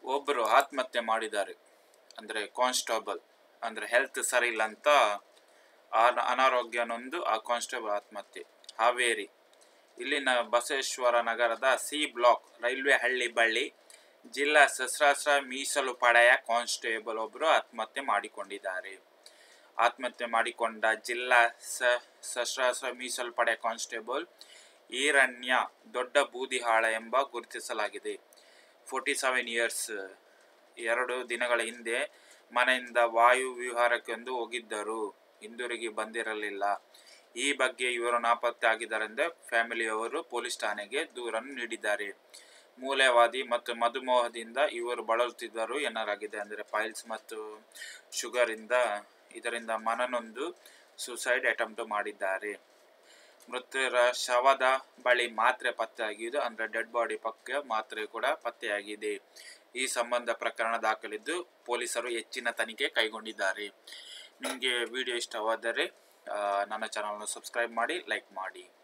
ಒಬ್ಬರು ಆತ್ಮಹತ್ಯೆ ಮಾಡಿದ್ದಾರೆ ಅಂದರೆ ಕಾನ್ಸ್ಟೇಬಲ್ ಅಂದರೆ ಹೆಲ್ತ್ ಸರಿ ಇಲ್ಲ ಅಂತ ಅನ- ಅನಾರೋಗ್ಯ ನೊಂದು ಆ ಕಾನ್ಸ್ಟೇಬಲ್ ಆತ್ಮಹತ್ಯೆ ಹಾವೇರಿ ಇಲ್ಲಿನ ಬಸವೇಶ್ವರ ನಗರದ ಸಿ ಬ್ಲಾಕ್ ರೈಲ್ವೆ ಹಳ್ಳಿ ಬಳ್ಳಿ ಜಿಲ್ಲಾ ಸಶಸ್ತ್ರ ಮೀಸಲು ಪಡೆಯ ಕಾನ್ಸ್ಟೇಬಲ್ ಒಬ್ಬರು ಆತ್ಮಹತ್ಯೆ ಮಾಡಿಕೊಂಡಿದ್ದಾರೆ ಆತ್ಮಹತ್ಯೆ ಮಾಡಿಕೊಂಡ ಜಿಲ್ಲಾ ಸ ಸಶಸ್ತ್ರ ಮೀಸಲು ಪಡೆ ಕಾನ್ಸ್ಟೇಬಲ್ ಈರಣ್ಯ ದೊಡ್ಡ ಬೂದಿಹಾಳ ಎಂಬ ಗುರುತಿಸಲಾಗಿದೆ ಫೋರ್ಟಿ ಸೆವೆನ್ ಇಯರ್ಸ್ ಎರಡು ದಿನಗಳ ಹಿಂದೆ ಮನೆಯಿಂದ ವಾಯು ವಿಹಾರಕ್ಕೆಂದು ಹೋಗಿದ್ದರು ಹಿಂದಿರುಗಿ ಬಂದಿರಲಿಲ್ಲ ಈ ಬಗ್ಗೆ ಇವರು ನಾಪತ್ತೆ ಆಗಿದ್ದಾರೆಂದು ಫ್ಯಾಮಿಲಿಯವರು ಪೊಲೀಸ್ ಠಾಣೆಗೆ ದೂರನ್ನು ನೀಡಿದ್ದಾರೆ ಮೂಲೆವಾದಿ ಮತ್ತು ಮಧುಮೇಹದಿಂದ ಇವರು ಬಳಲುತ್ತಿದ್ದರು ಎನ್ನಲಾಗಿದೆ ಅಂದರೆ ಪೈಲ್ಸ್ ಮತ್ತು ಶುಗರಿಂದ ಇದರಿಂದ ಮನನೊಂದು ಸುಸೈಡ್ ಅಟೆಂಪ್ಟ್ ಮಾಡಿದ್ದಾರೆ ಮೃತರ ಶವದ ಬಳಿ ಮಾತ್ರೆ ಪತ್ತೆಯಾಗಿದ್ದು ಅಂದರೆ ಡೆಡ್ ಬಾಡಿ ಪಕ್ಕ ಮಾತ್ರೆ ಕೂಡ ಪತ್ತೆಯಾಗಿದೆ ಈ ಸಂಬಂಧ ಪ್ರಕರಣ ದಾಖಲಿದ್ದು ಪೊಲೀಸರು ಹೆಚ್ಚಿನ ತನಿಖೆ ಕೈಗೊಂಡಿದ್ದಾರೆ ನಿಮಗೆ ವಿಡಿಯೋ ಇಷ್ಟವಾದರೆ ಆ, ನನ್ನ ಚಾನಲ್ನ ಸಬ್ಸ್ಕ್ರೈಬ್ ಮಾಡಿ ಲೈಕ್ ಮಾಡಿ